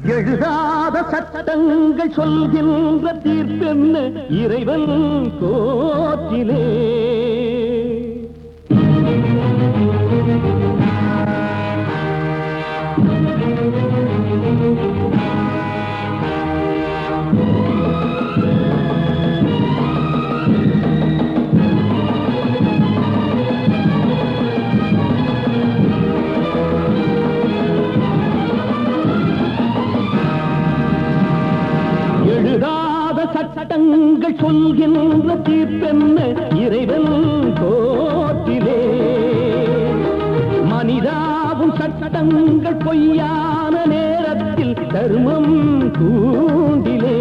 எழுதாத சட்டங்கள் சொல்கின்ற தீர்ப்பென்ன இறைவன் கோற்றிலே எழுதாத சட்டங்கள் சொல்கின்ற தீர்ப்பென்ன இறைவன் கோட்டிலே மனிதாவும் சட்டங்கள் பொய்யான நேரத்தில் தர்மம் தூண்டிலே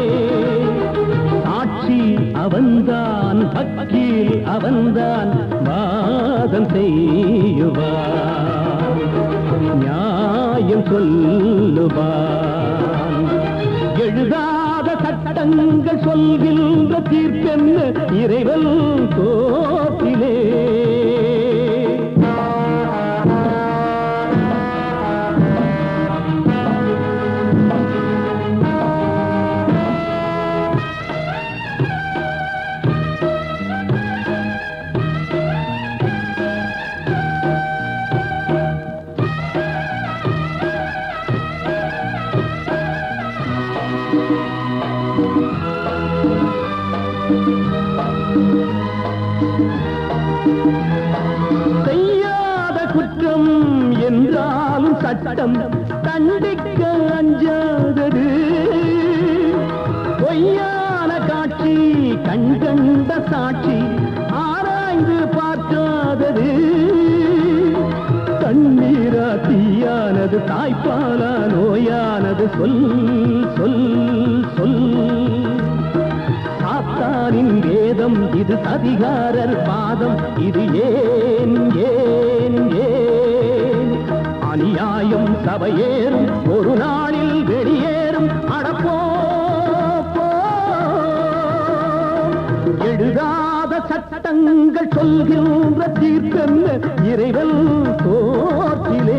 சாட்சி அவன்தான் வக்கீல் அவன்தான் வாதம் செய்யுவான் நியாயம் சொல்லுவான் எழுதாத சட்டங்கள் சொல்கின்ற தீர்ப்பென்ன இறைவன் கோப்பிலே செய்யாத குற்றம் என்றாலும் சட்டம் தண்டிக்க அஞ்சாதது பொய்யான காட்சி கண்கண்ட சாட்சி ஆராய்ந்து பார்க்காதது தண்ணீரா தீயானது தாய்ப்பாலா நோயானது சொல் சொல் சொல் சாத்தானின் வேதம் இது சதிகாரர் பாதம் இது ஏன் ஏன் ஏன் அநியாயம் சபையேறும் ஒரு நாளில் வெளியேறும் அடப்போ போ. எழுதாத சட்டங்கள் சொல்கின்ற தீர்ப்பென்ன இறைவன் கோட்டிலே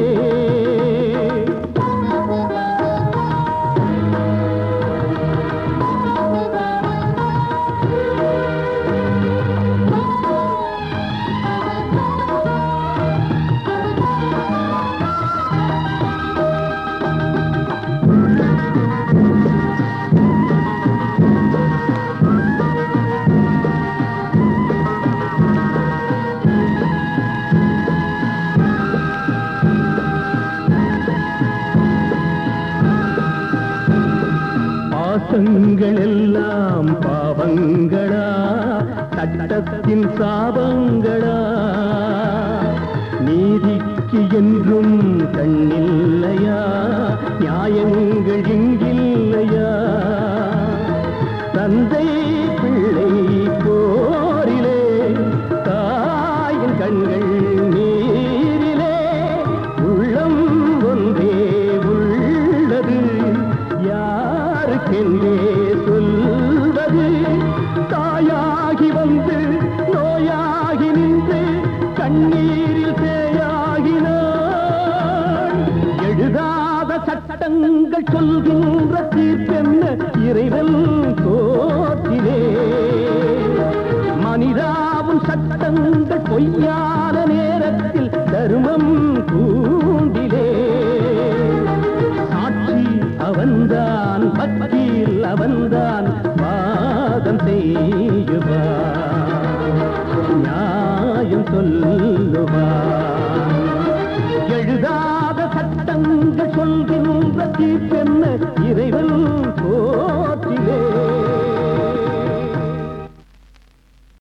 பாசங்கள் எல்லாம் பாவங்களா சட்டத்தின் சாபங்களா நீதிக்கு என்றும் கண்ணில்லையா நியாயங்கள் இங்கில்லையா தந்தை பிள்ளை போரிலே தாயின் கண்கள் நீரிலே உள்ளம் ஒன்றே உள்ளது யாருக்கென்றே சொல்வது தாயாகி வந்து நோயாகி நின்று கண்ணீரில் தேயாகினான் எழுதாத சட்டங்கள் சொல்கின்ற தீர்ப்பென்ன இறைவன் கோத்திலே மனிதாவும் சட்டங்கள் பொய்யான நேரத்தில் தர்மம் கூண்டிலே சாட்சி அவன்தான் வக்கீல் அவன்தான் வாதம் செய்யுவான் நியாயம் சொல்லுவான் எழுதாத சட்டங்கள் சொல்கின்ற தீர்ப்பென்ன